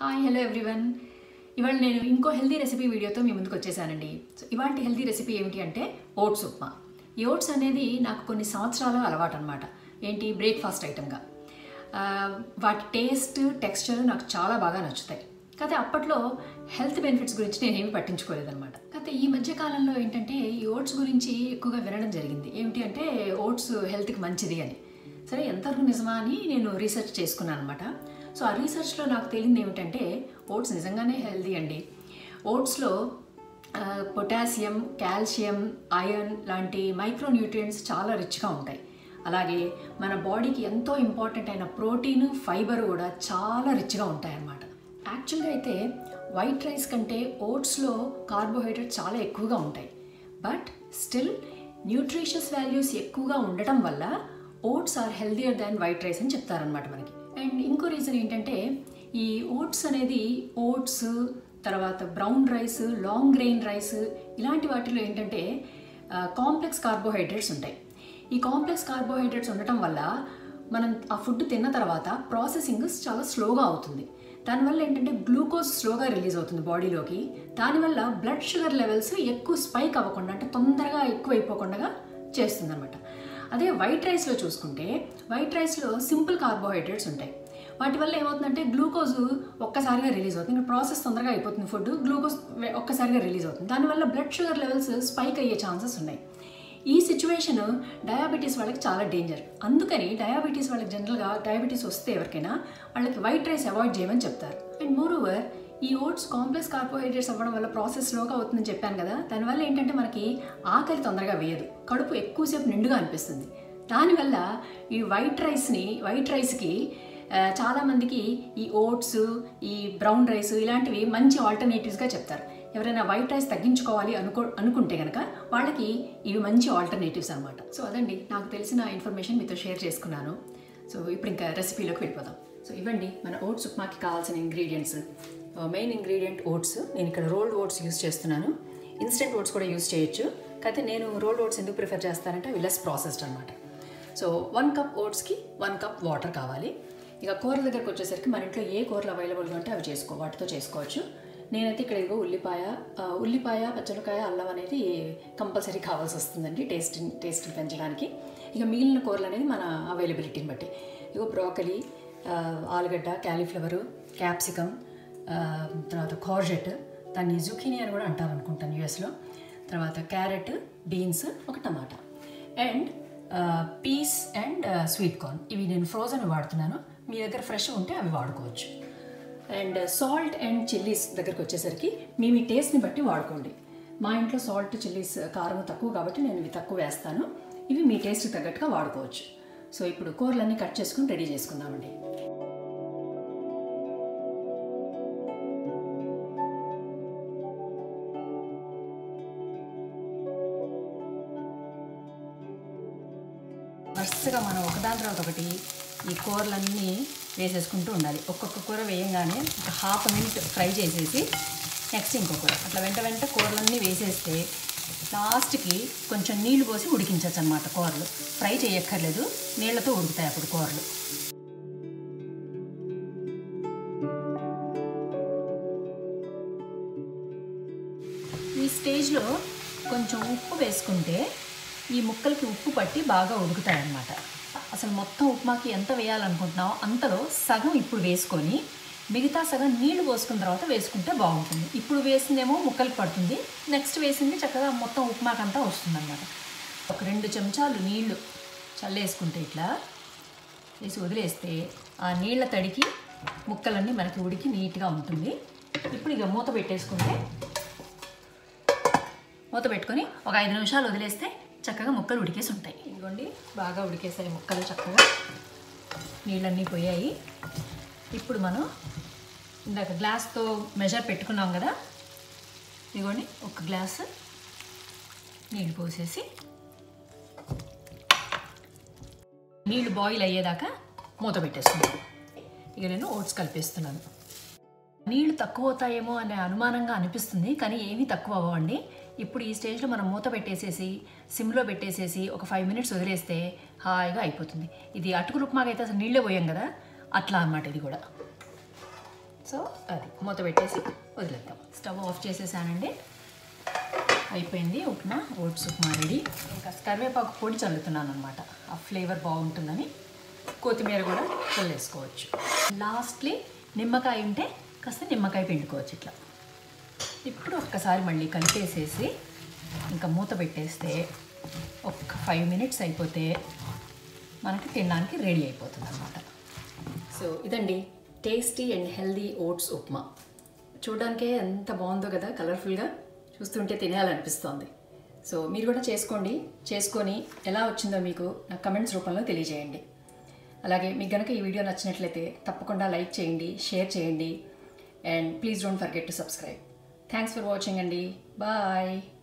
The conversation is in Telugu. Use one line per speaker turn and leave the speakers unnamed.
హాయ్ హలో ఎవ్రీవన్ ఇవాళ నేను ఇంకో హెల్దీ రెసిపీ వీడియోతో మీ ముందుకు వచ్చేసానండి సో ఇవాళ హెల్దీ రెసిపీ ఏమిటి అంటే ఓట్స్ ఉప్మా ఈ ఓట్స్ అనేది నాకు కొన్ని సంవత్సరాల అలవాటు అనమాట ఏంటి బ్రేక్ఫాస్ట్ ఐటమ్గా ఆ, వాటి టేస్ట్ టెక్స్చర్ నాకు చాలా బాగా నచ్చుతాయి కాకపోతే అప్పట్లో హెల్త్ బెనిఫిట్స్ గురించి నేను ఏమీ పట్టించుకోలేదన్నమాట కాకపోతే ఈ మధ్య కాలంలో ఏంటంటే ఈ ఓట్స్ గురించి ఎక్కువగా వినడం జరిగింది ఏమిటి అంటే ఓట్స్ హెల్త్కి మంచిది అని సరే ఎంతవరకు నిజమా అని నేను రీసెర్చ్ చేసుకున్నాను అనమాట సో ఆ రీసెర్చ్లో నాకు తెలిసింది ఏమిటంటే ఓట్స్ నిజంగానే హెల్దీ అండి ఓట్స్లో పొటాషియం కాల్షియం ఐరన్ లాంటి మైక్రో న్యూట్రియంట్స్ చాలా రిచ్గా ఉంటాయి అలాగే మన బాడీకి ఎంతో ఇంపార్టెంట్ అయిన ప్రోటీన్ ఫైబర్ కూడా చాలా రిచ్గా ఉంటాయి అన్నమాట యాక్చువల్గా అయితే వైట్ రైస్ కంటే ఓట్స్లో కార్బోహైడ్రేట్ చాలా ఎక్కువగా ఉంటాయి బట్ స్టిల్ న్యూట్రిషియస్ వాల్యూస్ ఎక్కువగా ఉండటం వల్ల oats are healthier than white rice అని చెప్తారనమాట మనకి అండ్ ఇంకో రీజన్ ఏంటంటే ఈ ఓట్స్ అనేది ఓట్స్ తర్వాత brown rice long grain rice ఇలాంటి వాటిలో ఏంటంటే కాంప్లెక్స్ కార్బోహైడ్రేట్స్ ఉంటాయి ఈ కాంప్లెక్స్ కార్బోహైడ్రేట్స్ ఉండటం వల్ల మనం ఆ ఫుడ్ తిన్న తర్వాత ప్రాసెసింగ్ చాలా స్లోగా అవుతుంది దానివల్ల ఏంటంటే గ్లూకోజ్ స్లోగా రిలీజ్ అవుతుంది బాడీలోకి దానివల్ల బ్లడ్ షుగర్ లెవెల్స్ ఎక్కువ స్పైక్ అవ్వకుండా అంటే తొందరగా ఎక్కువ అయిపోకుండా చేస్తుంది అనమాట అదే వైట్ రైస్లో చూసుకుంటే వైట్ రైస్లో సింపుల్ కార్బోహైడ్రేట్స్ ఉంటాయి వాటి వల్ల ఏమవుతుందంటే గ్లూకోజ్ ఒక్కసారిగా రిలీజ్ అవుతుంది ఇంకా ప్రాసెస్ తొందరగా అయిపోతుంది ఫుడ్ గ్లూకోజ్ వె- ఒక్కసారిగా రిలీజ్ అవుతుంది దానివల్ల బ్లడ్ షుగర్ లెవెల్స్ స్పైక్ అయ్యే ఛాన్సెస్ ఉన్నాయి ఈ సిచ్యువేషన్ డయాబెటీస్ వాళ్ళకి చాలా డేంజర్ అందుకని డయాబెటీస్ వాళ్ళకి జనరల్గా డయాబెటీస్ వస్తే ఎవరికైనా వాళ్ళకి వైట్ రైస్ అవాయిడ్ చేయమని చెప్తారు అండ్ మోర్ ఓవర్ ఈ ఓట్స్ కాంప్లెక్స్ కార్బోహైడ్రేట్స్ అవ్వడం వల్ల ప్రాసెస్ స్లోగా అవుతుందని చెప్పాను కదా దానివల్ల ఏంటంటే మనకి ఆకలి తొందరగా వేయదు కడుపు ఎక్కువసేపు నిండుగా అనిపిస్తుంది దానివల్ల ఈ వైట్ రైస్ని వైట్ రైస్కి ఆ, చాలామందికి ఈ ఓట్స్ ఈ బ్రౌన్ రైస్ ఇలాంటివి మంచి ఆల్టర్నేటివ్స్గా చెప్తారు ఎవరైనా వైట్ రైస్ తగ్గించుకోవాలి అనుకో అనుకుంటే కనుక వాళ్ళకి ఇవి మంచి ఆల్టర్నేటివ్స్ అనమాట సో అదండి నాకు తెలిసిన ఇన్ఫర్మేషన్ మీతో షేర్ చేసుకున్నాను సో ఇప్పుడు ఇంకా రెసిపీలోకి వెళ్ళిపోదాం సో ఇవ్వండి మన ఓట్స్ ఉప్మాకి కావాల్సిన ఇంగ్రీడియంట్స్ మెయిన్ ఇంగ్రీడియంట్ ఓట్స్ నేను ఇక్కడ రోల్డ్ ఓట్స్ యూస్ చేస్తున్నాను ఇన్స్టెంట్ ఓట్స్ కూడా యూస్ చేయొచ్చు కాకపోతే నేను రోల్డ్ ఓట్స్ ఎందుకు ప్రిఫర్ చేస్తానంటే అవి లెస్ ప్రాసెస్డ్ అనమాట సో వన్ కప్ ఓట్స్కి వన్ కప్ వాటర్ కావాలి ఇక కూరల దగ్గరకు వచ్చేసరికి మన ఇంట్లో ఏ కూరలు అవైలబుల్గా ఉంటే అవి చేసుకో వాటితో చేసుకోవచ్చు నేనైతే ఇక్కడ ఇదిగో ఉల్లిపాయ ఆ, ఉల్లిపాయ పచ్చడికాయ అల్లం అనేది కంపల్సరీ కావాల్సి వస్తుందండి టేస్ట్ టేస్ట్ పెంచడానికి ఇక మిగిలిన కూరలు అనేది మన అవైలబిలిటీని బట్టి ఇగో బ్రోకలీ ఆ, ఆలుగడ్డ క్యాలీఫ్లవరు క్యాప్సికమ్ ఆ, తర్వాత కార్జెట్ దాన్ని జుకీనీ అని కూడా అంటారు అనుకుంటాను యూఎస్లో తర్వాత క్యారెట్ బీన్స్ ఒక టమాటా and peas and sweet corn ఇవి నేను ఫ్రోజన్ వాడుతున్నాను మీ దగ్గర ఫ్రెష్ ఉంటే అవి వాడుకోవచ్చు అండ్ సాల్ట్ అండ్ చిల్లీస్ దగ్గరికి వచ్చేసరికి మీ మీ టేస్ట్ని బట్టి వాడుకోండి మా ఇంట్లో సాల్ట్ చిల్లీస్ కారం తక్కువ కాబట్టి నేను ఇవి తక్కువ వేస్తాను ఇవి మీ టేస్ట్ తగ్గట్టుగా వాడుకోవచ్చు సో ఇప్పుడు కూరలన్నీ కట్ చేసుకుని రెడీ చేసుకుందామండి వరుసగా మనం ఒకదాని తర్వాత ఒకటి ఈ కూరలన్నీ వేసేసుకుంటూ ఉండాలి ఒక్కొక్క కూర వేయంగానే ఒక హాఫ్ మినిట్ ఫ్రై చేసేసి నెక్స్ట్ ఇంకో కూర అట్లా వెంట వెంట కూరలన్నీ వేసేస్తే లాస్ట్కి కొంచెం నీళ్లు పోసి ఉడికించవచ్చు అనమాట కూరలు ఫ్రై చేయక్కర్లేదు నీళ్లతో ఉడుకుతాయి అప్పుడు కూరలు ఈ స్టేజ్లో కొంచెం ఉప్పు వేసుకుంటే ఈ ముక్కలకి ఉప్పు పట్టి బాగా ఉడుకుతాయన్నమాట అసలు మొత్తం ఉప్మాకి ఎంత వేయాలనుకుంటున్నామో అంతలో సగం ఇప్పుడు వేసుకొని మిగతా సగం నీళ్లు పోసుకున్న తర్వాత వేసుకుంటే బాగుంటుంది ఇప్పుడు వేసిందేమో ముక్కలకి పడుతుంది నెక్స్ట్ వేసింది చక్కగా మొత్తం ఉప్మాకంతా వస్తుందన్నమాట ఒక రెండు చెంచాలు నీళ్లు చల్లేసుకుంటే ఇట్లా వేసి వదిలేస్తే ఆ నీళ్ల తడికి ముక్కలన్నీ మనకి ఉడికి నీట్గా ఉంటుంది ఇప్పుడు ఇక మూత పెట్టేసుకుంటే మూత పెట్టుకొని ఒక ఐదు నిమిషాలు వదిలేస్తే చక్కగా ముక్కలు ఉడికేసి ఉంటాయి ఇదిగోండి బాగా ఉడికేసాయి ముక్కలు చక్కగా నీళ్ళన్నీ పోయాయి ఇప్పుడు మనం ఇందాక గ్లాస్తో మెజర్ పెట్టుకున్నాం కదా ఇదిగోండి ఒక గ్లాస్ నీళ్ళు పోసేసి నీళ్ళు బాయిల్ అయ్యేదాకా మూత పెట్టేసుకున్నాను ఇక నేను ఓట్స్ కలిపేస్తున్నాను నీళ్లు తక్కువ అవుతాయేమో అనే అనుమానంగా అనిపిస్తుంది కానీ ఏమీ తక్కువ అవ్వండి ఇప్పుడు ఈ స్టేజ్లో మనం మూత పెట్టేసేసి సిమ్లో పెట్టేసేసి ఒక ఫైవ్ మినిట్స్ వదిలేస్తే హాయిగా అయిపోతుంది ఇది అటుకులు ఉప్మాగా అయితే అసలు నీళ్ళే పోయాం కదా అట్లా అన్నమాట ఇది కూడా సో అది మూత పెట్టేసి వదిలేద్దాం స్టవ్ ఆఫ్ చేసేసానండి అయిపోయింది ఉప్మా ఓట్స్ ఉప్మా రెడీ ఇంకా కరివేపాకు పొడి చల్లుతున్నాను అనమాట ఆ ఫ్లేవర్ బాగుంటుందని కొత్తిమీర కూడా చల్లేసుకోవచ్చు లాస్ట్లీ నిమ్మకాయ ఉంటే కాస్త నిమ్మకాయ పిండుకోవచ్చు ఇట్లా ఇప్పుడు ఒక్కసారి మళ్ళీ కలిపేసేసి ఇంకా మూత పెట్టేస్తే ఒక్క ఫైవ్ మినిట్స్ అయిపోతే మనకి తినడానికి రెడీ అయిపోతుంది అనమాట సో ఇదండి tasty and healthy oats upma చూడడానికే ఎంత బాగుందో కదా కలర్ఫుల్గా చూస్తుంటే తినేయాలనిపిస్తోంది సో మీరు కూడా చేసుకోండి చేసుకొని ఎలా వచ్చిందో మీకు నాకు కమెంట్స్ రూపంలో తెలియజేయండి అలాగే మీకు కనుక ఈ వీడియో నచ్చినట్లయితే తప్పకుండా లైక్ చేయండి షేర్ చేయండి and please don't forget to subscribe thanks for watching అండి బాయ్